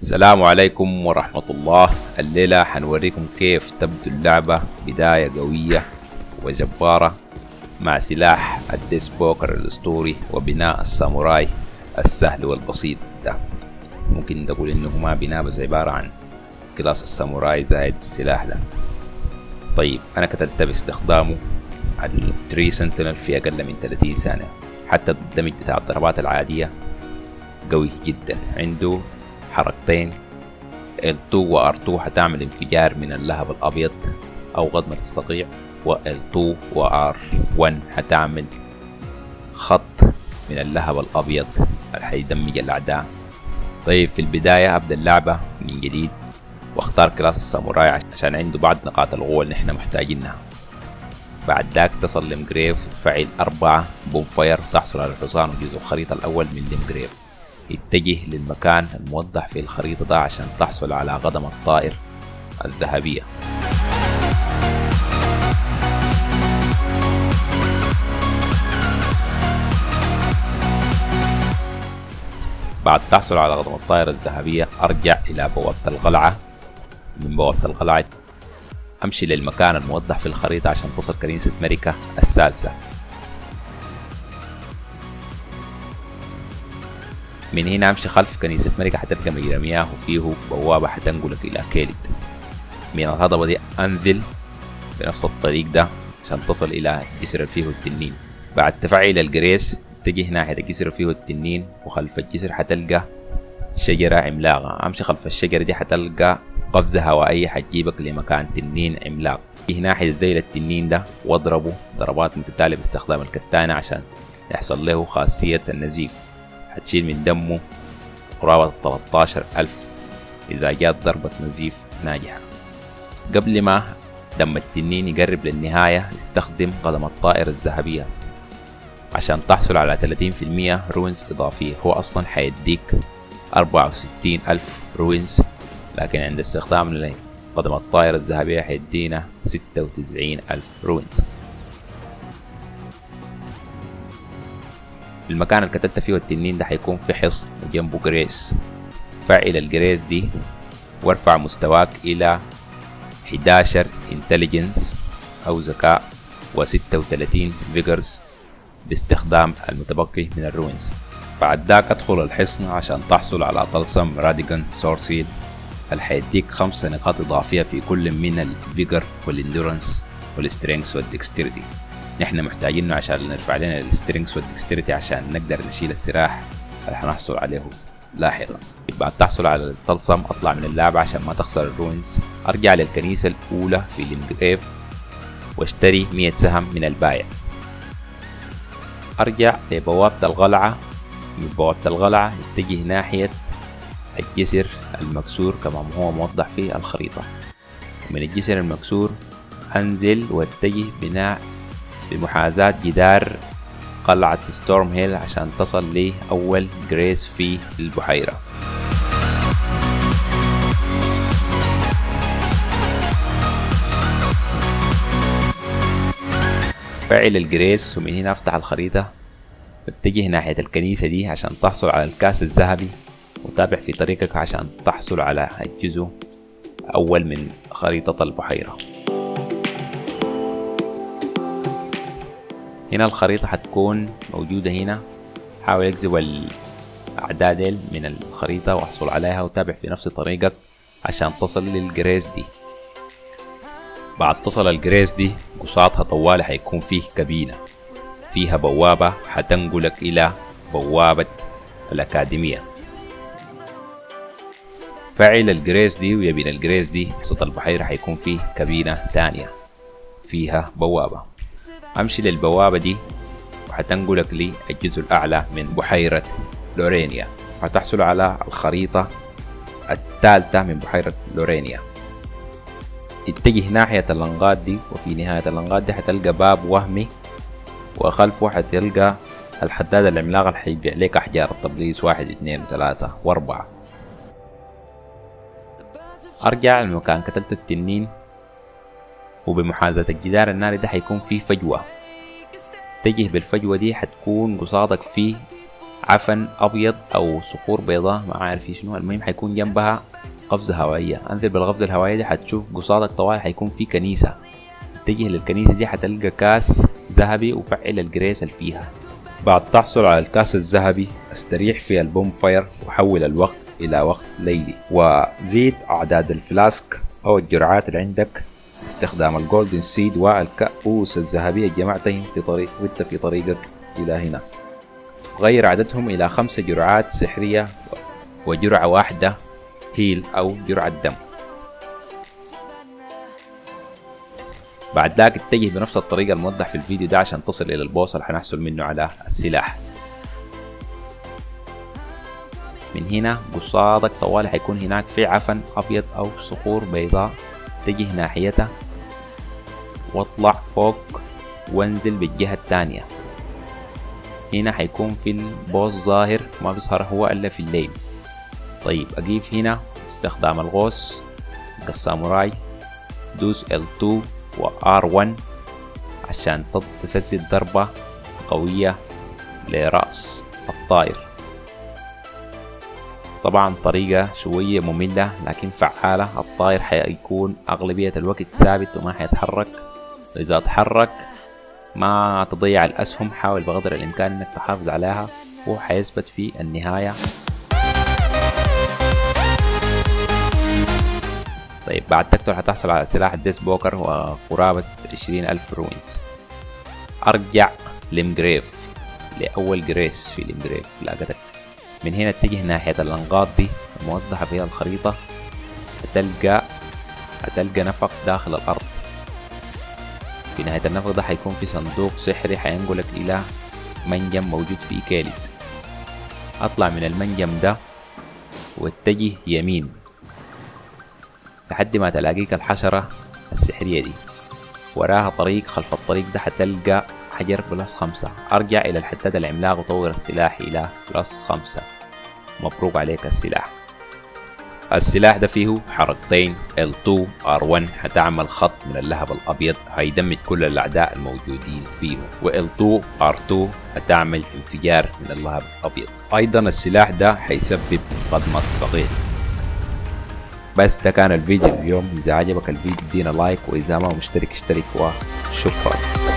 السلام عليكم ورحمة الله الليلة حنوريكم كيف تبدو اللعبة بداية قوية وجبارة مع سلاح الديس بوكر الأسطوري وبناء الساموراي السهل والبسيط ده ممكن تقول إنه ما بناء بس عبارة عن كلاس الساموراي زائد السلاح ده طيب أنا كتبت باستخدامه التري سنتينل في أقل من 30 ثانية حتى الدمج بتاع الضربات العادية قوي جدا عنده حركتين L2 و R2 هتعمل انفجار من اللهب الأبيض أو غضمة الصقيع و L2 و R1 هتعمل خط من اللهب الأبيض اللي هيدمج الأعداء طيب في البداية أبدأ اللعبة من جديد واختار كلاس الساموراي عشان عنده بعض نقاط القوة اللي احنا محتاجينها بعد ذاك تصل لمجريف وتفعل أربعة بوم فاير تحصل على الحصان وجزء الخريطة الأول من لمجريف اتجه للمكان الموضح في الخريطة ده عشان تحصل على قدم الطائر الذهبية بعد تحصل على قدم الطائر الذهبية أرجع إلى بوابة القلعة من بوابة القلعة أمشي للمكان الموضح في الخريطة عشان تصل كنيسة ملكة الثالثة من هنا امشي خلف كنيسة ملكة حتلقى مجرى مياه وفيه بوابة حتنقلك إلى كيلت من الهضبة دي أنزل بنفس الطريق ده عشان تصل إلى جسر فيه التنين بعد تفعيل الجريس اتجه ناحية الجسر فيه التنين وخلف الجسر حتلقى شجرة عملاقة أمشي خلف الشجرة دي حتلقى قفزة هوائية حتجيبك لمكان تنين عملاق اتجه ناحية ذيل التنين ده واضربه ضربات متتالية باستخدام الكتانة عشان يحصل له خاصية النزيف هتشيل من دمه قرابة 13 ألف إذا جات ضربة نزيف ناجحة قبل ما دم التنين يقرب للنهاية استخدم قدم الطائر الذهبية عشان تحصل على 30% روينز إضافية هو أصلا حيديك 64 ألف روينز لكن عند استخدام قدم الطائر الذهبية حيدينا 96 ألف روينز المكان اللي كتبت فيه التنين ده حيكون في حصن وجنبه جريس فعل الجريس دي وارفع مستواك إلى 11 انتليجنس أو ذكاء و36 فيجرز باستخدام المتبقي من الروينز بعد ذاك ادخل الحصن عشان تحصل على طلسم راديجان سورسيل اللي حيديك خمسة نقاط إضافية في كل من الفيجر والاندورنس والسترينكس والدكستيريتي نحن محتاجينه عشان نرفع لنا السترينكس والدكستيريتي عشان نقدر نشيل السلاح اللي حنحصل عليه لاحقا بعد تحصل على الطلسم اطلع من اللعبة عشان ما تخسر الروينز ارجع للكنيسة الاولى في ليمجريف واشتري 100 سهم من البايع ارجع لبوابة القلعة من بوابة القلعة اتجه ناحية الجسر المكسور كما هو موضح في الخريطة من الجسر المكسور انزل واتجه بناء بمحاذاة جدار قلعة ستورم هيل عشان تصل لأول جريس في البحيرة فعل الجريس ومن هنا افتح الخريطة واتجه ناحية الكنيسة دي عشان تحصل على الكاس الذهبي وتابع في طريقك عشان تحصل على الجزء أول من خريطة البحيرة هنا الخريطة حتكون موجودة هنا حاول اجذب الأعداد من الخريطة واحصل عليها وتابع في نفس طريقك عشان تصل للجريز دي بعد تصل الجريز دي قصادها طوالي حيكون فيه كابينة فيها بوابة حتنقلك إلى بوابة الأكاديمية فعل الجريز دي ويبين الجريز دي وسط البحيرة حيكون فيه كابينة تانية فيها بوابة امشي للبوابة دي وحتنقلك للجزء الأعلى من بحيرة لورينيا هتحصل على الخريطة الثالثة من بحيرة لورينيا اتجه ناحية اللنقات دي وفي نهاية اللنقات دي حتلقى باب وهمي وخلفه حتلقى الحداد العملاق اللي حيبيع لك أحجار التبليس واحد اثنين وثلاثة وأربعة أرجع لمكان كتلت التنين وبمحاذاة الجدار الناري ده حيكون فيه فجوة اتجه بالفجوة دي حتكون قصادك في عفن ابيض او صخور بيضاء ما عارف شنو المهم حيكون جنبها قفزة هوائية انزل بالقفزة الهوائية دي حتشوف قصادك طوال حيكون في كنيسة اتجه للكنيسة دي حتلقى كاس ذهبي وفعل الجريس اللي فيها بعد تحصل على الكاس الذهبي استريح في البوم فاير وحول الوقت الى وقت ليلي وزيد اعداد الفلاسك او الجرعات اللي عندك استخدام الجولدن سيد والكؤوس الذهبية جمعتهم في طريق وانت في طريقك الى هنا غير عددهم الى خمسة جرعات سحرية وجرعة واحدة هيل او جرعة دم بعد ذاك اتجه بنفس الطريقة الموضح في الفيديو ده عشان تصل إلى البوصة اللي حنحصل منه على السلاح من هنا قصادك طوال حيكون هناك في عفن أبيض أو صخور بيضاء اتجه ناحيتها واطلع فوق وانزل بالجهة الثانية هنا حيكون في البوس ظاهر ما بيظهر هو إلا في الليل طيب أجيب هنا استخدام الغوص كالساموراي دوس L2 و R1 عشان تسدد ضربة قوية لرأس الطائر طبعا طريقة شوية مملة لكن فعالة الطائر حيكون أغلبية الوقت ثابت وما حيتحرك إذا تحرك ما تضيع الأسهم حاول بقدر الإمكان إنك تحافظ عليها وحيثبت في النهاية طيب بعد تقتل حتحصل على سلاح الديس بوكر وقرابة عشرين ألف روينز أرجع لمجريف لأول جريس في الإمجريف لاقتك من هنا اتجه ناحية الأنقاض دي الموضحة في الخريطة هتلقى هتلقى نفق داخل الأرض في نهاية النفق ده حيكون في صندوق سحري حينقلك إلى منجم موجود في كيلي أطلع من المنجم ده واتجه يمين لحد ما تلاقيك الحشرة السحرية دي وراها طريق خلف الطريق ده حتلقى حجر بلس خمسة أرجع إلى الحداد العملاق وطور السلاح إلى بلس خمسة مبروك عليك السلاح السلاح ده فيه حركتين L2 R1 هتعمل خط من اللهب الأبيض هيدمج كل الأعداء الموجودين فيه و L2 R2 هتعمل انفجار من اللهب الأبيض أيضا السلاح ده هيسبب صدمة صغير بس ده كان الفيديو اليوم إذا عجبك الفيديو ادينا لايك وإذا ما مشترك اشترك وشكرا